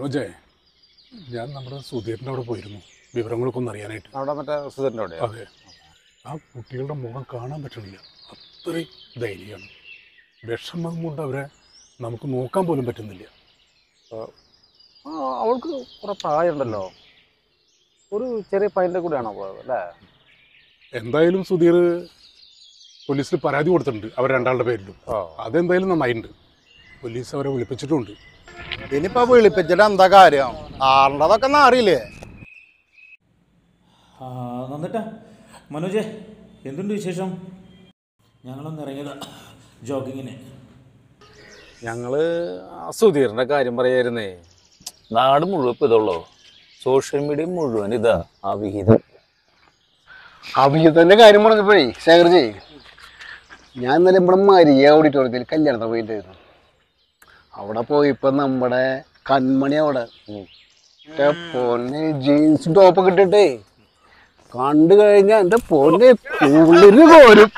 മനോജേ ഞാൻ നമ്മുടെ സുധീറിൻ്റെ അവിടെ പോയിരുന്നു വിവരങ്ങളൊക്കെ ഒന്ന് അറിയാനായിട്ട് അവിടെ മറ്റേ സുധീറിൻ്റെ അവിടെ അതെ ആ കുട്ടികളുടെ മുഖം കാണാൻ പറ്റണില്ല അത്രയും ധൈര്യമാണ് വിഷമം കൊണ്ട് അവരെ നമുക്ക് നോക്കാൻ പോലും പറ്റുന്നില്ല ആ അവൾക്ക് കുറെ പ്രായമുണ്ടല്ലോ ഒരു ചെറിയ പയ്യൻ്റെ കൂടെയാണോ പോയത് അല്ലേ എന്തായാലും സുധീർ പോലീസിൽ പരാതി കൊടുത്തിട്ടുണ്ട് അവർ രണ്ടാളുടെ പേരിലും അതെന്തായാലും നന്നായിട്ടുണ്ട് പോലീസ് അവരെ വിളിപ്പിച്ചിട്ടുമുണ്ട് ഇനിയിപ്പോ വിളിപ്പിച്ചിട്ട് എന്താ കാര്യം ആറിൻ്റെതൊക്കെ ഒന്ന് അറിയില്ലേ ആ, നന്നിട്ടാ മനോജേ എന്തുണ്ട് വിശേഷം ഞങ്ങളൊന്ന് ഇറങ്ങിയതാ ജോഗിങ്ങിന് ഞങ്ങള് ആ സുധീറിന്റെ കാര്യം പറയായിരുന്നേ നാട് മുഴുവൻ ഇപ്പൊ ഇതുള്ളൂ സോഷ്യൽ മീഡിയ മുഴുവൻ ഇതാ ആ വിഹിതം അഭിജിത്തിന്റെ കാര്യം പറഞ്ഞപ്പോഴേ ശേഖർജി ഞാൻ ഇന്നലെ ഇവിടെ മരിയ ഓഡിറ്റോറിയത്തിൽ കല്യാണത്തിന് പോയിട്ടായിരുന്നു അവിടെ പോയപ്പോ നമ്മുടെ കൺമണി അവിടെ എൻ്റെ പൊന്നെ ജീൻസ് ടോപ്പ് ഇട്ടിട്ടേ കണ്ടു കഴിഞ്ഞാൽ എൻ്റെ പൊന്നെ കുളിര് പോരും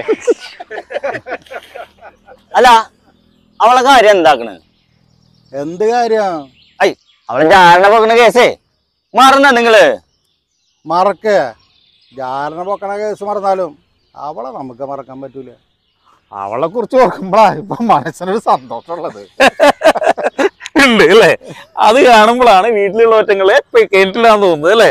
അല്ല അവളെ കാര്യം എന്താക്കണ് എന്ത് കാര്യം ഐ അവളെ ജാരണ പോക്കണ കേസേ മറന്ന നിങ്ങള് മറക്കേ ജാരനെ പൊക്കണ കേസ് മറന്നാലും അവളെ നമുക്ക് മറക്കാൻ പറ്റൂല അവളെ കുറിച്ച് ഓർക്കുമ്പോഴാ ഇപ്പൊ മനസ്സിനൊരു സന്തോഷമുള്ളത് ഉണ്ട് അല്ലേ അത് കാണുമ്പോഴാണ് വീട്ടിലുള്ള ഒറ്റങ്ങളെ കേട്ടില്ലാന്ന് തോന്നുന്നത് അല്ലേ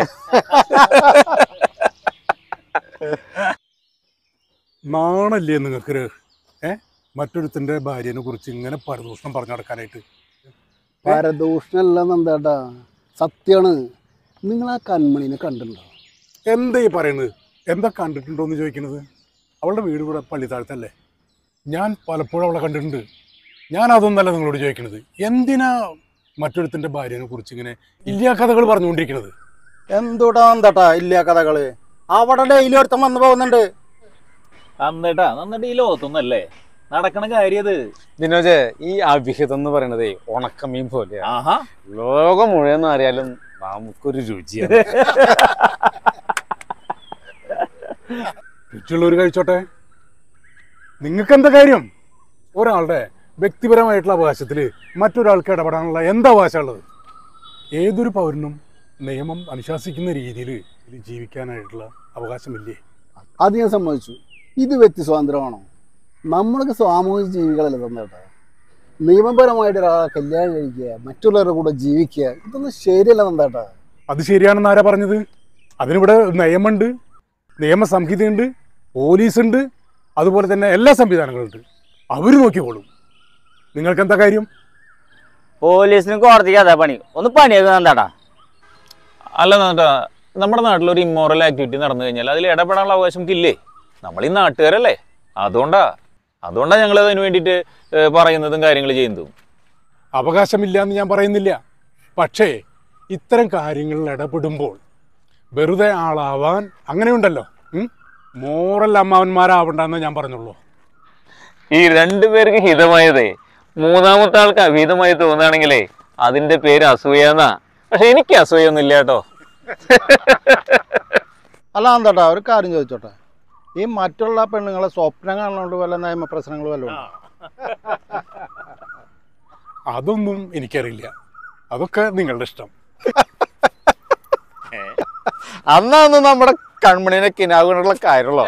നാണല്ലേ നിങ്ങൾക്ക് ഏ മറ്റൊരുത്തിൻ്റെ ഭാര്യനെ കുറിച്ച് ഇങ്ങനെ പരദൂഷണം പറഞ്ഞു നടക്കാനായിട്ട് പരദൂഷണല്ല നന്ദേട്ടാ സത്യാണ് നിങ്ങൾ ആ കൺമണീനെ കണ്ടിട്ടുണ്ടോ എന്താ ഈ പറയുന്നത് എന്താ കണ്ടിട്ടുണ്ടോ എന്ന് ചോദിക്കുന്നത് അവളുടെ വീട് ഇവിടെ പള്ളിത്താഴത്തല്ലേ ഞാൻ പലപ്പോഴും അവളെ കണ്ടിട്ടുണ്ട് ഞാൻ അതൊന്നല്ല നിങ്ങളോട് ചോദിക്കുന്നത് എന്തിനാ മറ്റൊരുത്തിൻ്റെ ഭാര്യനെ കുറിച്ച് ഇങ്ങനെ ഇല്ലാ കഥകൾ പറഞ്ഞുകൊണ്ടിരിക്കുന്നത് എന്തുടാ എന്താട്ടാ ഇല്ല കഥകള് അവിടെ ഡെയിലി ഒരുത്തം വന്നു പോകുന്നുണ്ട് നന്നേട്ടാ നന്നിട്ട് ഈ ലോകത്തൊന്നല്ലേ നടക്കണ കാര്യം അത് ദിനോജെ ഈ അവിഹിതം എന്ന് പറയണതേ ഉണക്കമീൻ പോലെയാ ആഹാ ലോകം മുഴുവൻ അറിയാലും നമുക്കൊരു രുചിയാണ് രുചിയുള്ളവർ കഴിച്ചോട്ടെ നിങ്ങൾക്ക് എന്താ കാര്യം ഒരാളുടെ വ്യക്തിപരമായിട്ടുള്ള അവകാശത്തിൽ മറ്റൊരാൾക്ക് ഇടപെടാനുള്ള എന്താ അവകാശമുള്ളത് ഏതൊരു പൗരനും നിയമം അനുശാസിക്കുന്ന രീതിയിൽ ഇതിൽ ജീവിക്കാനായിട്ടുള്ള അവകാശമില്ലേ അത് ഞാൻ സമ്മതിച്ചു ഇത് വ്യക്തി സ്വാതന്ത്ര്യമാണോ നമ്മളൊക്കെ സാമൂഹിക ജീവികളല്ലേ തന്നേട്ടാ നിയമപരമായിട്ട് ഒരാളെ കല്യാണം കഴിക്കുക മറ്റുള്ളവരുടെ കൂടെ ജീവിക്കുക ഇതൊന്നും ശരിയല്ല തന്നേട്ടാ അത് ശരിയാണെന്ന് ആരാ പറഞ്ഞത് അതിനിവിടെ നിയമമുണ്ട് നിയമസംഹിതയുണ്ട് പോലീസുണ്ട് അതുപോലെ തന്നെ എല്ലാ സംവിധാനങ്ങളുണ്ട് അവർ നോക്കിക്കോളും നിങ്ങൾക്ക് എന്താ കാര്യം പോലീസിനും കോടതിക്ക് അതാ പണി ഒന്ന് പണിയൊക്കെ നന്താട്ടാ അല്ല നാട്ടാ നമ്മുടെ നാട്ടിൽ ഒരു ഇമ്മോറൽ ആക്ടിവിറ്റി നടന്നു കഴിഞ്ഞാൽ അതിൽ ഇടപെടാനുള്ള അവകാശം നമുക്കില്ലേ നമ്മൾ ഈ നാട്ടുകാരല്ലേ അതുകൊണ്ടാ അതുകൊണ്ടാണ് ഞങ്ങൾ അതിന് വേണ്ടിയിട്ട് ഏഹ്, പറയുന്നതും കാര്യങ്ങൾ ചെയ്യുന്നതും അവകാശമില്ല എന്ന് ഞാൻ പറയുന്നില്ല പക്ഷേ ഇത്തരം കാര്യങ്ങളിൽ ഇടപെടുമ്പോൾ വെറുതെ ആളാവാൻ അങ്ങനെയുണ്ടല്ലോ ഉം? മോറൽ അമ്മാവന്മാരാവണ്ടെന്ന് ഞാൻ പറഞ്ഞുള്ളൂ ഈ രണ്ടുപേർക്ക് ഹിതമായതേ മൂന്നാമത്തെ ആൾക്ക് അഭീതമായി തോന്നുകയാണെങ്കിലേ അതിന്റെ പേര് അസൂയെന്നാ പക്ഷെ എനിക്ക് അസൂയൊന്നും ഇല്ല കേട്ടോ അല്ല എന്താട്ടാ ഒരു കാര്യം ചോദിച്ചോട്ടെ ഈ മറ്റുള്ള പെണ്ണുങ്ങളെ സ്വപ്നം കാണുന്നതുകൊണ്ട് വല്ല നിയമപ്രശ്നങ്ങൾ വല്ലതും ഉണ്ടോ? അതൊന്നും എനിക്കറിയില്ല അതൊക്കെ നിങ്ങളുടെ ഇഷ്ടം അന്നാന്ന് നമ്മുടെ കൺമണിനെ കിനാവിനുള്ള കാര്യമുള്ളോ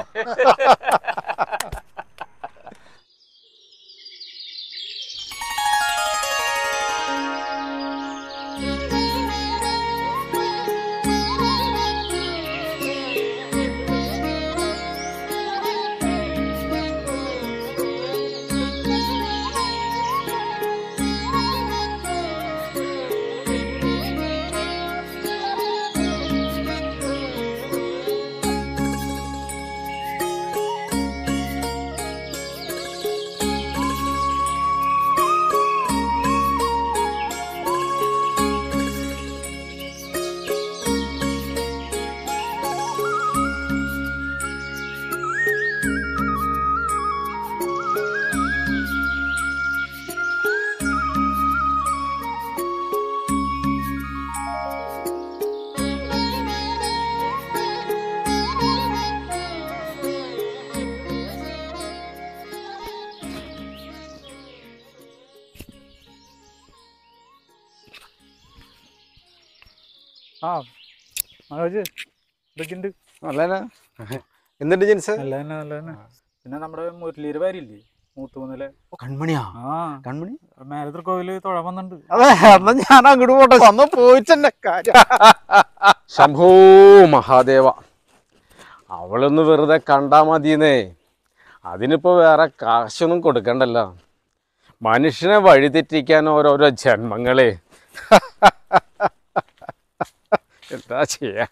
ആ മനോജ് ഇതൊക്കെയുണ്ട് നല്ല എന്നിട്ട് ജെൻസ് നല്ല തന്നെ നല്ല തന്നെ പിന്നെ നമ്മുടെ മുരളീര് ഭാര്യയില്ലേ മൂത്തുമൂന്നിലെ കൺമണിയാ ആ കൺമണി മേലത്തൂർ കോവില് തൊഴ വന്നിട്ടുണ്ട് അതെ എന്നാ ഞാൻ അങ്ങോട്ട് പോട്ടെ വന്ന് പോയിട്ടെന്നെ കാര്യം ശംഭോ മഹാദേവ അവളൊന്ന് വെറുതെ കണ്ടാ മതിയെന്നേ അതിനിപ്പോ വേറെ കാശൊന്നും കൊടുക്കണ്ടല്ലോ മനുഷ്യനെ വഴിതെറ്റിക്കാൻ ഓരോരോ ജന്മങ്ങളെ എന്താ ചെയ്യാ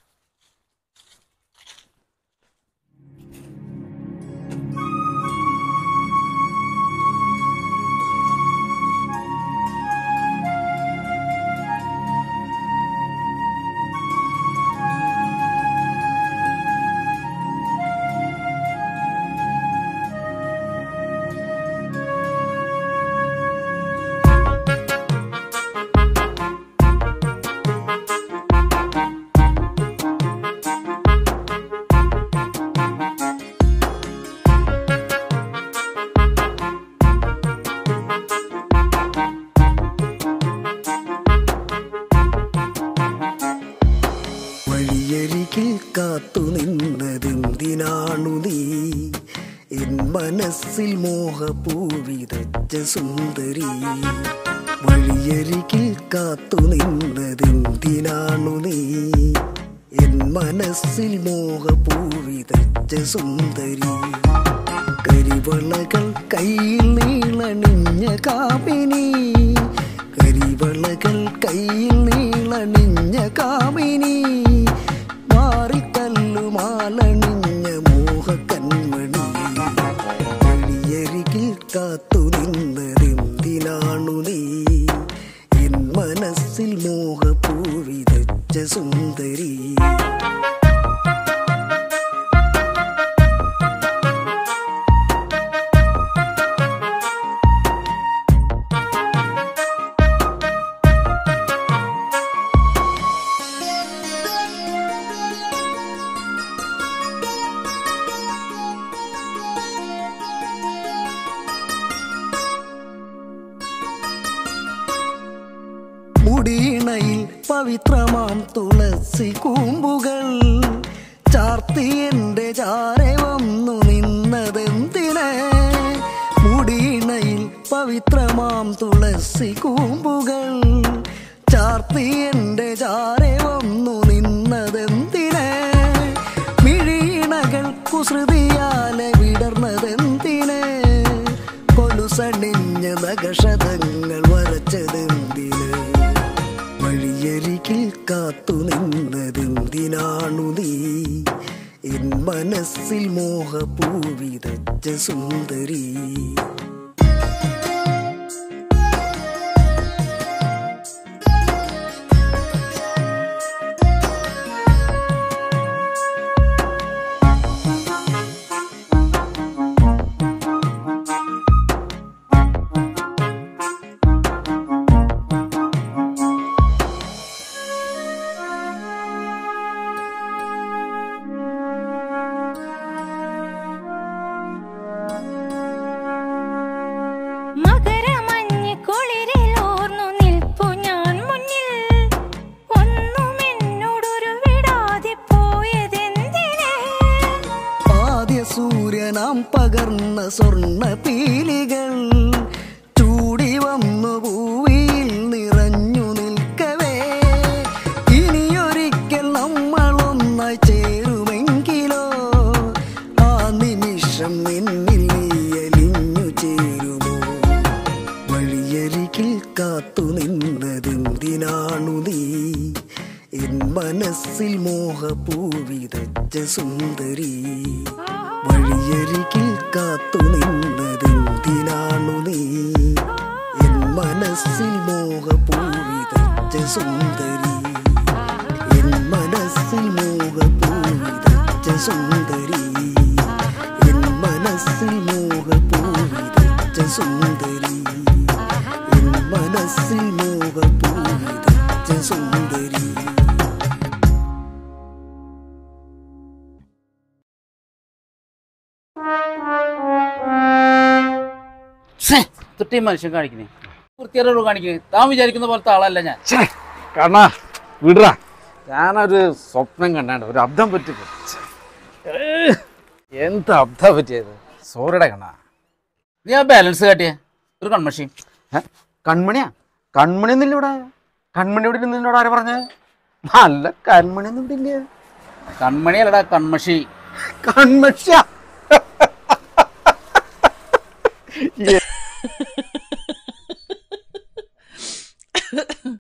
വഴിയരികിൽ കാത്തു നിന്നതെന്തിനാണു നീ എൻ മനസ്സിൽ മോഹപൂവിതച്ച സുന്ദരി വഴിയരികിൽ കാത്തു നിന്നതെന്തിനാണു നീ എൻ മനസ്സിൽ മോഹപൂവിതച്ച സുന്ദരി കരിവളകൾ കയ്യിൽ നീളണിഞ്ഞ കാമിനി കരിവളകൾ കയ്യിൽ നീളണിഞ്ഞ കാമിനി മാറിക്കല്ലുമാലണിഞ്ഞ മോഹക്കന്മണി വഴിയരികിൽ കാത്തു നിന്നതെന്തിനാണു നീ എൻ മനസ്സിൽ മോഹപൂവിതച്ച സുന്ദരി മുടിയിണയിൽ പവിത്രമാം തുളസി കൂമ്പുകൾ ചാർത്തി എന്റെ ചാരെ വന്നു നിന്നതെന്തിന് മുടിയിണയിൽ പവിത്രമാം തുളസി കൂമ്പുകൾ ചാർത്തി എന്റെ ചാരെ വന്നു നിന്നതെന്തിന് മിഴിയിണകൾ കുസൃതിയാലെ വിടർന്നതെന്തിന് കൊലുസണിഞ്ഞ നഗഷതങ്ങൾ വരച്ചതെന്തിന് വഴിയരികിൽ കാത്തു നിന്നതെന്തിനാണു നീ എൻ മനസ്സിൽ മോഹപൂവിതച്ച സുന്ദരി മകരമഞ്ഞ് കുളിരിലോർന്നു നിൽപ്പു ഞാൻ മുന്നിൽ ഒന്നും എന്നോടൊരു വിടാതെ പോയതെന്തിന് ആദ്യ സൂര്യനാം പകർന്ന സ്വർണ്ണ പീലികൾ ചൂടി വന്നു ഭൂവിയിൽ നിറഞ്ഞു നിൽക്കവേ ഇനിയൊരിക്കൽ നമ്മളൊന്നായി ചേരുമെങ്കിലോ ആ നിമിഷം നിന്നിൽ നീ അലിഞ്ഞു ചേരുമോ വഴിയരികിൽ കാത്തു നിന്നതെന്തിനാണു നീ എൻ മനസ്സിൽ മോഹപൂവിതച്ച സുന്ദരി വഴിയരികിൽ കാത്തു നിന്നതെന്തിനാണു നീ എൻ മനസ്സിൽ മോഹപൂവിതച്ച സുന്ദരി എൻ മനസ്സിൽ മോഹപൂവിതച്ച സുന്ദരി എൻ മനസ്സിൽ മോഹപൂവിതച്ച സുന്ദരി എൻ മനസ്സിൽ മോഹപൂവിതച്ച സുന്ദരി തൊട്ടി മനുഷ്യൻ കാണിക്കണേ വൃത്തിയോട് കാണിക്കണേ താൻ വിചാരിക്കുന്ന പോലത്തെ ആളല്ല ഞാൻ കണ്ണാ വിടറാ ഞാനൊരു സ്വപ്നം കണ്ടാണ്ട് ഒരു അബ്ദം പറ്റി എന്ത് അബ്ദം പറ്റിയത് സോറിയുടെ കണ്ണാ നീ ആ ബാലൻസ് കാട്ടിയേ ഒരു കൺമഷി കൺമണിയാ കൺമണി ഒന്നുമില്ല ഇവിടെ കൺമണി ഇവിടെ നിന്നോട് ആരാ പറഞ്ഞേ നല്ല കൺമണി ഒന്നും ഇവിടെ ഇല്ല കൺമണി അല്ലടാ കൺമഷി കൺമഷിയാ